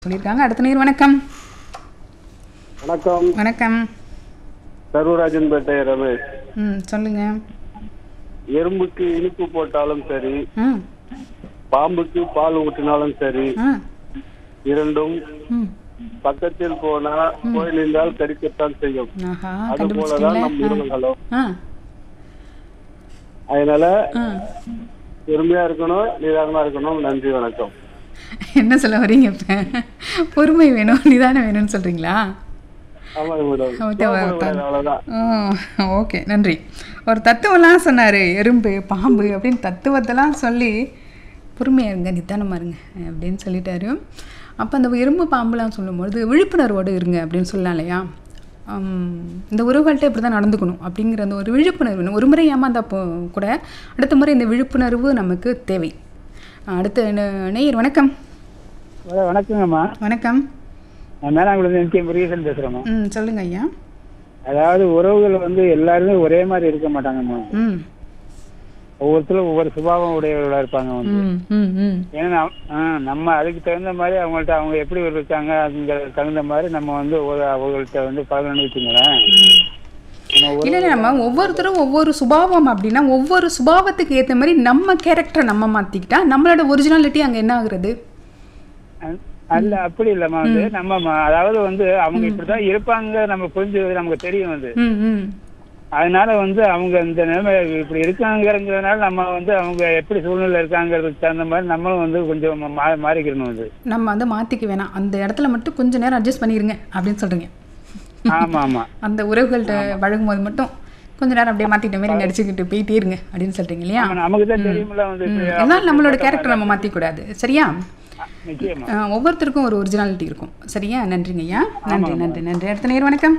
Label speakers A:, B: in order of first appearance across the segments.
A: சொல்லியிருக்காங்க அடுத்த நேர் வணக்கம்
B: வணக்கம்
A: வணக்கம்
B: சர்வராஜன்பேட்டை ரமேஷ்
A: ம் சொல்லுங்க
B: எறும்புக்கு இனிப்பு போட்டாலும் சரி
A: ம்
B: பாம்புக்கு பால் ஊற்றினாலும் சரி
A: ஆ
B: இரண்டும்
A: ம்
B: பக்கத்தில் போனா போய் நின்றால் கடிக்கத்தான் செய்யும்
A: ஆஹா
B: அது போலதான் நம்
A: கண்டுபிடிச்சிட்டீங்களே
B: உறவுகளும்
A: ஆ
B: அதனால
A: ஆ
B: பெருமையா இருக்கணும் நிதானமா இருக்கணும் நன்றி வணக்கம்
A: என்ன சொல்ல வரீங்க இப்போ பொறுமை வேணும் நிதானம் வேணும்னு சொல்கிறீங்களா
B: ஆமாங்க மேடம்
A: ஓகே,
B: கோபப்படக்கூடாது, அவ்வளவுதான்
A: ஓகே நன்றி ஒரு தத்துவம்லாம் சொன்னார் எறும்பு பாம்பு அப்படின்னு தத்துவத்தெல்லாம் சொல்லி பொறுமையாக இருங்க நிதானமாக இருங்க அப்படின்னு சொல்லிட்டாரு அப்போ அந்த எறும்பு பாம்புலாம் சொல்லும்பொழுது விழிப்புணர்வோடு இருங்க அப்படின்னு சொல்லலாம் இல்லையா ஆம், இந்த உறவுகள்கிட்ட இப்படி தான் நடந்துக்கணும் அப்படிங்கிற அந்த ஒரு விழிப்புணர்வு வேணும். ஒரு முறை ஏமாந்தப்போ கூட அடுத்த முறை இந்த விழிப்புணர்வு நமக்கு தேவை அடுத்த நே- நேயர் வணக்கம்
C: ஹலோ வணக்கங்கம்மா
A: வணக்கம்
C: நான் மேலாங்குளம் எம்கே முருகேசன் பேசுகிறேம்மா
A: ம் சொல்லுங்க ஐயா
C: அதாவது உறவுகள் வந்து எல்லாருமே ஒரே மாதிரி இருக்க மாட்டாங்கம்மா
A: ம்
C: ஒவ்வொருத்தரும் ஒவ்வொரு சுபாவம் உடையவர்களாக இருப்பாங்க வந்து
A: ம் ம் ம்
C: ஏன்னா நம்ம- ஆ, நம்ம அதுக்கு தகுந்த மாதிரி அவங்கள்ட்ட அவங்க எப்படி இருக்காங்க அதுங்கிறதுக்கு தகுந்த மாதிரி நம்ம வந்து ஒரு அவங்கள்ட்ட வந்து பழகணும்னு வச்சுங்களேன் நம்ம ஒரு-
A: இல்ல இல்ல நம்ம ஒவ்வொருத்தரும் ஒவ்வொரு சுபாவம் அப்படின்னா ஒவ்வொரு சுபாவத்துக்கு ஏத்த மாதிரி நம்ம கேரக்டரை நம்ம மாத்திக்கிட்டா நம்மளோட ஒரிஜினாலிட்டி அங்க என்ன ஆகுறது
C: அ- அல்ல அப்படி இல்லைம்மா வந்து நம்ம ம- அதாவது வந்து அவங்க இப்படிதான் இருப்பாங்க நம்ம புரிஞ்சு நமக்கு தெரியும் வந்து
A: ம் ம்
C: அதனால வந்து அவங்க இந்த நிலைமை இப்படி இருக்காங்கிறதுனால நம்ம வந்து அவங்க எப்படி சூழ்நிலை இருக்காங்கிறதுக்கு தகுந்த மாதிரி நம்மளும் வந்து கொஞ்சம் மா- மாறிக்கணும் வந்து
A: நம்ம வந்து மாத்திக்க வேணாம் அந்த இடத்துல மட்டும் கொஞ்ச நேரம் அட்ஜஸ்ட் பண்ணிருங்க அப்படின்னு சொல்றீங்க
C: ஆமா ஆமா
A: அந்த உறவுகள்கிட்ட பழகும்போது மட்டும் கொஞ்ச நேரம் அப்படியே மாத்திட்ட மாதிரி நடிச்சுக்கிட்டு போயிட்டே இருங்க அப்படின்னு சொல்றீங்க இல்லையா
C: ஆமா, நமக்கு தான் தெரியுமில்ல வந்து
A: ம்.
C: இப்படி
A: அதனால நம்மளோட கேரக்டர் நம்ம மாத்திக்க கூடாது சரியா
C: நிச்சயமா
A: அஹ், ஒவ்வொருத்தருக்கும் ஒரு ஒரிஜினாலிட்டி இருக்கும் சரியா நன்றிங்க ஐயா நன்றி நன்றி நன்றி அடுத்த நேரம் வணக்கம்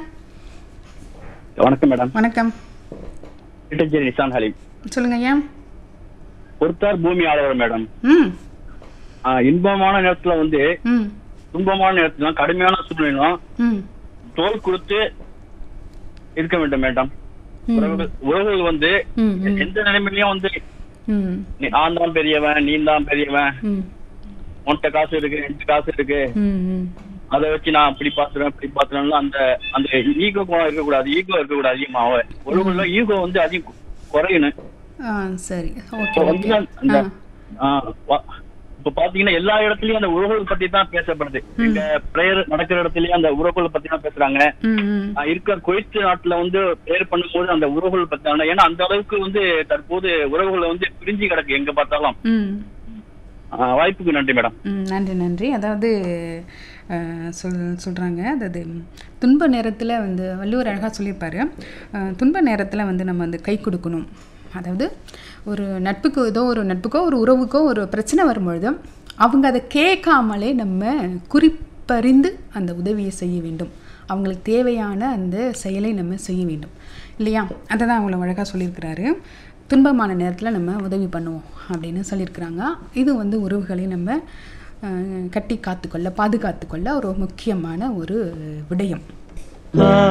D: வணக்கம் மேடம்
A: வணக்கம்
D: இட்டச்சேரி நிசான் ஹலீம்
A: சொல்லுங்க ஐயா
D: பொறுத்தார் பூமி ஆளவர் மேடம்
A: ம்
D: ஆஹ் இன்பமான நேரத்துல வந்து
A: ம்
D: துன்பமான நேரத்துல கடுமையான சூழ்நிலையும்
A: ம்
D: தோல் கொடுத்து இருக்க வேண்டும் மேடம் உறவுகள் உறவுகள் வந்து
A: ம் ம்
D: எந்த நிலைமையிலயும் வந்து
A: ம்
D: நீ நான் தான் பெரியவன் நீ தான் பெரியவன்
A: ம்
D: உன்கிட்ட காசு இருக்கு என்கிட்ட காசு இருக்கு
A: ம் ம்
D: அதை வச்சு நான் அப்படி பாத்துறேன் இப்படி பாத்துறேன் அந்த அந்த ஈகோ குணம் இருக்கக்கூடாது ஈகோ இருக்கக்கூடாது அதிகமாக உறவுல ஈகோ வந்து அதிகம் குறையணும்
A: ஆ சரி ஓகே
D: இப்போ வந்து
A: ஓகே
D: அந்த
A: ஆ
D: ஆ, வ- இப்ப பாத்தீங்கன்னா எல்லா இடத்துலயும் அந்த உறவுகள் பத்தி தான் பேசப்படுது இந்த பிரேயர் நடக்கிற இடத்துலயும் அந்த உறவுகள் பத்தி தான் பேசுறாங்க
A: ம் ம்
D: ஆ, இருக்க குவைத்து நாட்டுல வந்து பிரேயர் பண்ணும்போது அந்த உறவுகள் பத்தி தான் ஏன்னா அந்த அளவுக்கு வந்து தற்போது உறவுகள் வந்து பிரிஞ்சு கிடக்கு எங்க பார்த்தாலும்
A: ம்
D: ஆ, வாய்ப்புக்கு நன்றி மேடம்
A: ம் நன்றி நன்றி அதாவது அஹ், சொல் சொல்கிறாங்க அதாவது துன்ப நேரத்தில் வந்து வள்ளுவர் அழகாக சொல்லியிருப்பாரு அஹ், துன்ப நேரத்தில் வந்து நம்ம வந்து கை கொடுக்கணும் அதாவது ஒரு நட்புக்கு ஏதோ ஒரு நட்புக்கோ ஒரு உறவுக்கோ ஒரு பிரச்சனை வரும்பொழுது அவங்க அதை கேட்காமலே நம்ம குறிப்பறிந்து அந்த உதவியை செய்ய வேண்டும் அவங்களுக்கு தேவையான அந்த செயலை நம்ம செய்ய வேண்டும் இல்லையா அதை தான் அவங்கள அழகாக சொல்லியிருக்கிறாரு துன்பமான நேரத்தில் நம்ம உதவி பண்ணுவோம் அப்படின்னு சொல்லியிருக்கிறாங்க இது வந்து உறவுகளை நம்ம அஹ், கட்டி காத்துக்கொள்ள பாதுகாத்துக்கொள்ள ஒரு முக்கியமான ஒரு விடயம்